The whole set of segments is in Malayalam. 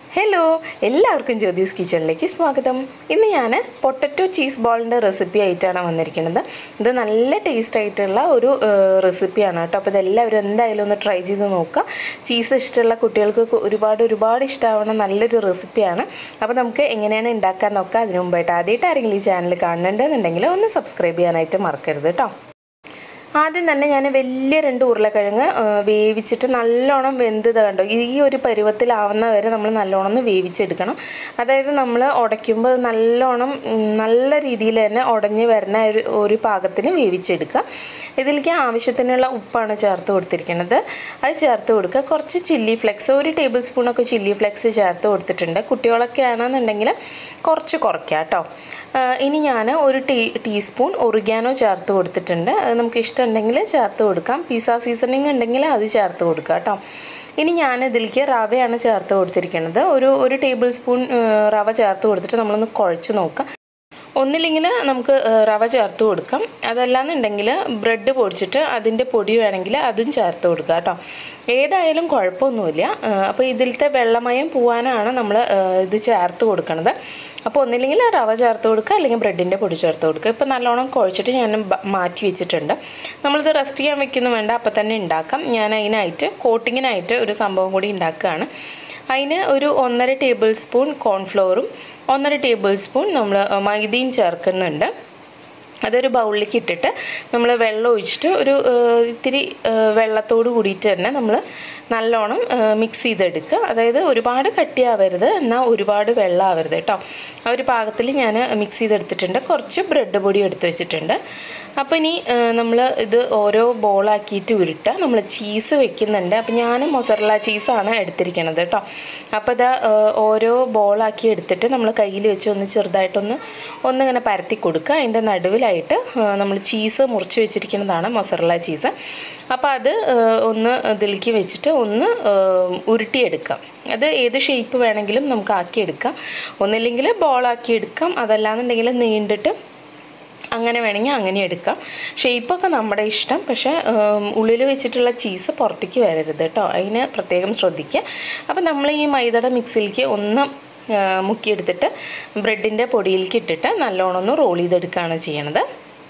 ഹലോ എല്ലാവർക്കും ജ്യോതിസ് കിച്ചണിലേക്ക് സ്വാഗതം ഇന്ന് ഞാൻ പൊട്ടറ്റോ ചീസ് ബോളിൻ്റെ റെസിപ്പി ആയിട്ടാണ് വന്നിരിക്കുന്നത് ഇത് നല്ല ടേസ്റ്റ് ആയിട്ടുള്ള ഒരു റെസിപ്പിയാണ് കേട്ടോ അപ്പോൾ ഇതെല്ലാവരും എന്തായാലും ഒന്ന് ട്രൈ ചെയ്ത് നോക്കുക ചീസ് ഇഷ്ടമുള്ള കുട്ടികൾക്ക് ഒരുപാട് ഒരുപാട് ഇഷ്ടമാവുന്ന നല്ലൊരു റെസിപ്പിയാണ് അപ്പോൾ നമുക്ക് എങ്ങനെയാണ് ഉണ്ടാക്കാൻ നോക്കുക അതിന് മുമ്പായിട്ട് ആദ്യമായിട്ട് ആരെങ്കിലും ഈ ചാനൽ കാണുന്നുണ്ടെന്നുണ്ടെങ്കിൽ ഒന്ന് സബ്സ്ക്രൈബ് ചെയ്യാനായിട്ട് മറക്കരുത് കേട്ടോ ആദ്യം തന്നെ ഞാൻ വലിയ രണ്ട് ഉരുളക്കിഴങ്ങ് ആ, വേവിച്ചിട്ട് നല്ലോണം വെന്തത് കണ്ടോ ഈ ഒരു പരുവത്തിലാവുന്ന വരെ നമ്മൾ നല്ലോണം ഒന്ന് വേവിച്ചെടുക്കണം അതായത് നമ്മൾ ഉടയ്ക്കുമ്പോൾ നല്ലോണം ഉം, നല്ല രീതിയിൽ തന്നെ ഉടഞ്ഞ് വരുന്ന ഒരു ഒരു പാകത്തിന് വേവിച്ചെടുക്കുക ഇതിലേക്ക് ആവശ്യത്തിനുള്ള ഉപ്പാണ് ചേർത്ത് കൊടുത്തിരിക്കുന്നത് അത് ചേർത്ത് കൊടുക്കുക കുറച്ച് ചില്ലി ഫ്ലെക്സ് ഒരു ടേബിൾ സ്പൂണൊക്കെ ചില്ലി ഫ്ലെക്സ് ചേർത്ത് കൊടുത്തിട്ടുണ്ട് കുട്ടികളൊക്കെ ആണെന്നുണ്ടെങ്കിൽ കുറച്ച് കുറയ്ക്കുക കേട്ടോ ആ, ഇനി ഞാൻ ഒരു ടീ ടീസ്പൂൺ ഒറിഗാനോ ചേർത്ത് കൊടുത്തിട്ടുണ്ട് അത് നമുക്ക് ഇഷ്ടമുണ്ടെങ്കിൽ ചേർത്ത് കൊടുക്കാം പിസ്സ സീസണിങ് ഉണ്ടെങ്കിൽ അത് ചേർത്ത് കൊടുക്കുക കേട്ടോ ഇനി ഞാൻ ഇതിലേക്ക് റവയാണ് ചേർത്ത് കൊടുത്തിരിക്കുന്നത് ഒരു ഒരു ടേബിൾ സ്പൂൺ ആ, റവ ചേർത്ത് കൊടുത്തിട്ട് നമ്മളൊന്ന് കുഴച്ച് നോക്കാം ഒന്നില്ലെങ്കിൽ നമുക്ക് ആ, റവ ചേർത്ത് കൊടുക്കാം അതല്ലാന്നുണ്ടെങ്കിൽ ബ്രെഡ് പൊടിച്ചിട്ട് അതിൻ്റെ പൊടി വേണമെങ്കിൽ അതും ചേർത്ത് കൊടുക്കുക കേട്ടോ ഏതായാലും കുഴപ്പമൊന്നുമില്ല അപ്പോൾ ഇതിലത്തെ വെള്ളമയം പോവാനാണ് നമ്മൾ ഇത് ചേർത്ത് കൊടുക്കുന്നത് അപ്പോൾ ഒന്നില്ലെങ്കിൽ റവ ചേർത്ത് കൊടുക്കുക അല്ലെങ്കിൽ ബ്രെഡിൻ്റെ പൊടി ചേർത്ത് കൊടുക്കുക ഇപ്പോൾ നല്ലോണം കുഴച്ചിട്ട് ഞാൻ ബ- മാറ്റി വെച്ചിട്ടുണ്ട് നമ്മളിത് റെസ്റ്റ് ചെയ്യാൻ വെക്കുന്നു വേണ്ട അപ്പോൾ തന്നെ ഉണ്ടാക്കാം ഞാൻ അതിനായിട്ട് കോട്ടിങ്ങിനായിട്ട് ഒരു സംഭവം കൂടി ഉണ്ടാക്കുകയാണ് അതിന് ഒരു ഒന്നര ടേബിൾ സ്പൂൺ കോൺഫ്ലോറും ഒന്നര ടേബിൾ സ്പൂൺ നമ്മൾ മൈദയും ചേർക്കുന്നുണ്ട് അതൊരു ബൗളിലേക്ക് ഇട്ടിട്ട് നമ്മൾ വെള്ളം ഒഴിച്ചിട്ട് ഒരു ആ, ഇത്തിരി ആ, വെള്ളത്തോട് കൂടിയിട്ട് തന്നെ നമ്മൾ നല്ലോണം മിക്സ് ചെയ്തെടുക്കുക അതായത് ഒരുപാട് കട്ടിയാവരുത് എന്നാൽ ഒരുപാട് വെള്ളം ആവരുത് കേട്ടോ ആ ഒരു പാകത്തിൽ ഞാൻ മിക്സ് ചെയ്തെടുത്തിട്ടുണ്ട് കുറച്ച് ബ്രെഡ് പൊടി എടുത്ത് വെച്ചിട്ടുണ്ട് അപ്പോൾ ഇനി നമ്മൾ ഇത് ഓരോ ബോളാക്കിയിട്ട് ഉരുട്ടുക നമ്മൾ ചീസ് വെക്കുന്നുണ്ട് അപ്പോൾ ഞാൻ മൊസറല ചീസാണ് എടുത്തിരിക്കണത് കേട്ടോ അപ്പോൾ ഇത് ഓരോ ബോളാക്കി എടുത്തിട്ട് നമ്മൾ കയ്യിൽ വെച്ച് ഒന്ന് ചെറുതായിട്ടൊന്ന് ഒന്നിങ്ങനെ പരത്തി കൊടുക്കുക അതിൻ്റെ നടുവിലായിട്ട് നമ്മൾ ചീസ് മുറിച്ച് വെച്ചിരിക്കുന്നതാണ് മൊസറല ചീസ് അപ്പോൾ അത് ആ, ഒന്ന് ഇതിലേക്ക് വെച്ചിട്ട് ഒന്ന് ആ, ഉരുട്ടിയെടുക്കാം അത് ഏത് ഷേപ്പ് വേണമെങ്കിലും നമുക്ക് ആക്കിയെടുക്കാം ഒന്നില്ലെങ്കിൽ ബോളാക്കി എടുക്കാം അതല്ലാന്നുണ്ടെങ്കിൽ നീണ്ടിട്ട് അങ്ങനെ വേണമെങ്കിൽ അങ്ങനെ എടുക്കാം ഷേപ്പൊക്കെ നമ്മുടെ ഇഷ്ടം പക്ഷേ ഉള്ളിൽ വെച്ചിട്ടുള്ള ചീസ് പുറത്തേക്ക് വരരുത് കേട്ടോ അതിന് പ്രത്യേകം ശ്രദ്ധിക്കുക അപ്പോൾ നമ്മൾ ഈ മൈദയുടെ മിക്സിലേക്ക് ഒന്ന് ആ, മുക്കിയെടുത്തിട്ട് ബ്രെഡിൻ്റെ പൊടിയിലേക്ക് ഇട്ടിട്ട് നല്ലോണം ഒന്ന് റോൾ ചെയ്തെടുക്കുകയാണ് ചെയ്യണത്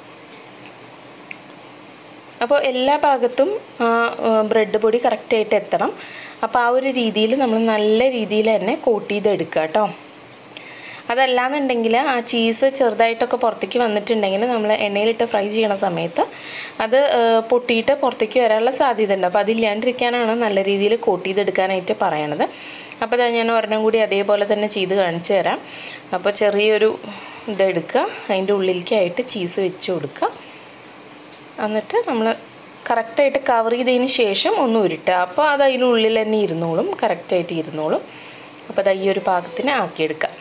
അപ്പോൾ എല്ലാ ഭാഗത്തും ആ ബ്രെഡ് പൊടി കറക്റ്റായിട്ട് എത്തണം അപ്പോൾ ആ ഒരു രീതിയിൽ നമ്മൾ നല്ല രീതിയിൽ തന്നെ കോട്ട് ചെയ്തെടുക്കുക കേട്ടോ അതല്ലാന്നുണ്ടെങ്കിൽ ആ ചീസ് ചെറുതായിട്ടൊക്കെ പുറത്തേക്ക് വന്നിട്ടുണ്ടെങ്കിൽ നമ്മൾ എണ്ണയിലിട്ട് ഫ്രൈ ചെയ്യണ സമയത്ത് അത് ആ, പൊട്ടിയിട്ട് പുറത്തേക്ക് വരാനുള്ള സാധ്യത ഉണ്ട് അപ്പോൾ അതില്ലാണ്ടിരിക്കാനാണ് നല്ല രീതിയിൽ കോട്ട് ചെയ്തെടുക്കാനായിട്ട് പറയണത് അപ്പോൾ ഇതാ ഞാൻ ഒരെണ്ണം കൂടി അതേപോലെ തന്നെ ചെയ്ത് കാണിച്ചു തരാം അപ്പോൾ ചെറിയൊരു ഇതെടുക്കുക അതിൻ്റെ ഉള്ളിലേക്കായിട്ട് ചീസ് വെച്ച് കൊടുക്കുക എന്നിട്ട് നമ്മൾ കറക്റ്റായിട്ട് കവർ ചെയ്തതിന് ശേഷം ഒന്ന് ഉരുട്ടുക അപ്പോൾ അത് അതിനുള്ളിൽ തന്നെ ഇരുന്നോളും കറക്റ്റായിട്ട് ഇരുന്നോളും അപ്പോൾ അത് ഈ ഒരു പാകത്തിന് ആക്കിയെടുക്കാം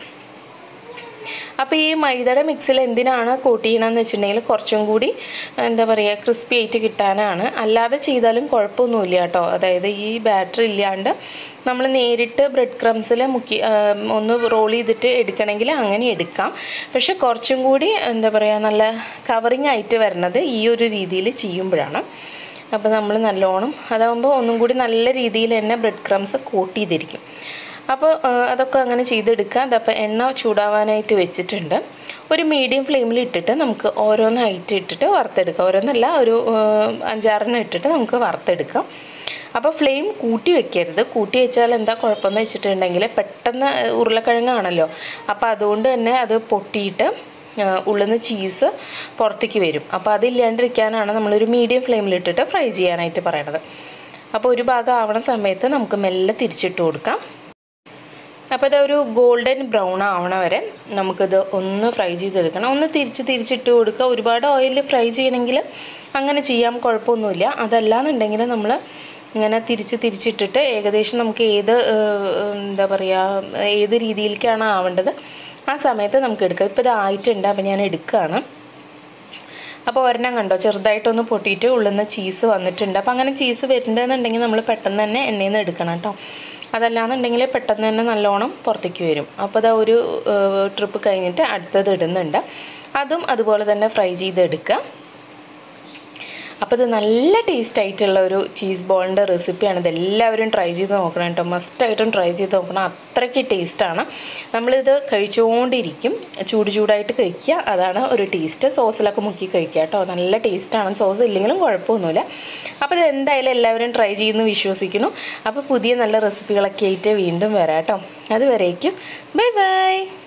അപ്പോൾ ഈ മൈദയുടെ മിക്സിൽ എന്തിനാണ് കോട്ട് ചെയ്യണമെന്ന് വെച്ചിട്ടുണ്ടെങ്കിൽ കുറച്ചും കൂടി എന്താ പറയുക ക്രിസ്പി ആയിട്ട് കിട്ടാനാണ് അല്ലാതെ ചെയ്താലും കുഴപ്പമൊന്നുമില്ല കേട്ടോ അതായത് ഈ ബാറ്റർ ഇല്ലാണ്ട് നമ്മൾ നേരിട്ട് ബ്രെഡ് ക്രംസിൽ മുക്കി ആ, ഒന്ന് റോൾ ചെയ്തിട്ട് എടുക്കണമെങ്കിൽ അങ്ങനെ എടുക്കാം പക്ഷെ കുറച്ചും കൂടി എന്താ പറയുക നല്ല കവറിങ് ആയിട്ട് വരുന്നത് ഈ ഒരു രീതിയിൽ ചെയ്യുമ്പോഴാണ് അപ്പോൾ നമ്മൾ നല്ലോണം അതാകുമ്പോൾ ഒന്നും കൂടി നല്ല രീതിയിൽ തന്നെ ബ്രെഡ് ക്രംസ് കോട്ട് ചെയ്തിരിക്കും അപ്പോൾ ആ, അതൊക്കെ അങ്ങനെ ചെയ്തെടുക്കുക അതപ്പോൾ എണ്ണ ചൂടാവാനായിട്ട് വെച്ചിട്ടുണ്ട് ഒരു മീഡിയം ഫ്ലെയിമിൽ ഇട്ടിട്ട് നമുക്ക് ഓരോന്നായിട്ട് ഇട്ടിട്ട് വറുത്തെടുക്കാം ഓരോന്നല്ല ഒരു ആ, അഞ്ചാറെണ്ണം ഇട്ടിട്ട് നമുക്ക് വറുത്തെടുക്കാം അപ്പോൾ ഫ്ലെയിം കൂട്ടി വെക്കരുത് കൂട്ടി വെച്ചാൽ എന്താ കുഴപ്പമെന്ന് വെച്ചിട്ടുണ്ടെങ്കിൽ പെട്ടെന്ന് ഉരുളക്കിഴങ്ങാണല്ലോ അപ്പോൾ അതുകൊണ്ട് തന്നെ അത് പൊട്ടിയിട്ട് ആ, ഉള്ളിൽ നിന്ന് ചീസ് പുറത്തേക്ക് വരും അപ്പോൾ അതില്ലാണ്ടിരിക്കാനാണ് നമ്മളൊരു മീഡിയം ഫ്ലെയിമിലിട്ടിട്ട് ഫ്രൈ ചെയ്യാനായിട്ട് പറയണത് അപ്പോൾ ഒരു ഭാഗം ആവണ സമയത്ത് നമുക്ക് മെല്ലെ തിരിച്ചിട്ട് കൊടുക്കാം അപ്പോൾ ഇതൊരു ഗോൾഡൻ ബ്രൗൺ ആവണ വരെ നമുക്കിത് ഒന്ന് ഫ്രൈ ചെയ്തെടുക്കണം ഒന്ന് തിരിച്ച് തിരിച്ചിട്ട് കൊടുക്കുക ഒരുപാട് ഓയിലിൽ ഫ്രൈ ചെയ്യണമെങ്കിൽ അങ്ങനെ ചെയ്യാം കുഴപ്പമൊന്നുമില്ല അതല്ലാന്നുണ്ടെങ്കിൽ നമ്മൾ ഇങ്ങനെ തിരിച്ച് തിരിച്ചിട്ടിട്ട് ഏകദേശം നമുക്ക് ഏത് ഏഹ്, എന്താ പറയുക ഏത് രീതിയിലേക്കാണ് ആവേണ്ടത് ആ സമയത്ത് നമുക്ക് എടുക്കാം ഇപ്പോൾ ഇത് ആയിട്ടുണ്ട് അപ്പോൾ ഞാൻ എടുക്കുകയാണ് അപ്പോൾ ഒരെണ്ണം കണ്ടോ ചെറുതായിട്ടൊന്ന് പൊട്ടിയിട്ട് ഉള്ളിൽ നിന്ന് ചീസ് വന്നിട്ടുണ്ട് അപ്പോൾ അങ്ങനെ ചീസ് വരുന്നുണ്ടെന്നുണ്ടെങ്കിൽ നമ്മൾ പെട്ടെന്ന് തന്നെ എണ്ണയിൽ നിന്ന് എടുക്കണം കേട്ടോ അതല്ലാന്നുണ്ടെങ്കിൽ പെട്ടെന്ന് തന്നെ നല്ലോണം പുറത്തേക്ക് വരും അപ്പോൾ അതാ ഒരു ട്രിപ്പ് കഴിഞ്ഞിട്ട് അടുത്തത് ഇടുന്നുണ്ട് അതും അതുപോലെ തന്നെ ഫ്രൈ ചെയ്തെടുക്കുക അപ്പോൾ ഇത് നല്ല ടേസ്റ്റ് ആയിട്ടുള്ള ഒരു ചീസ് ബോളിൻ്റെ റെസിപ്പിയാണ് ഇത് എല്ലാവരും ട്രൈ ചെയ്ത് നോക്കണം കേട്ടോ മസ്റ്റായിട്ടും ട്രൈ ചെയ്ത് നോക്കണം അത്രയ്ക്ക് ടേസ്റ്റാണ് നമ്മളിത് കഴിച്ചുകൊണ്ടിരിക്കും ചൂട് ചൂടായിട്ട് കഴിക്കുക അതാണ് ഒരു ടേസ്റ്റ് സോസിലൊക്കെ മുക്കി കഴിക്കുക കേട്ടോ നല്ല ടേസ്റ്റാണ് സോസ് ഇല്ലെങ്കിലും കുഴപ്പമൊന്നുമില്ല അപ്പോൾ ഇത് എന്തായാലും എല്ലാവരും ട്രൈ ചെയ്യുന്നു വിശ്വസിക്കുന്നു അപ്പോൾ പുതിയ നല്ല റെസിപ്പികളൊക്കെ ആയിട്ട് വീണ്ടും വരാം കേട്ടോ അതുവരേക്കും ബൈ ബൈ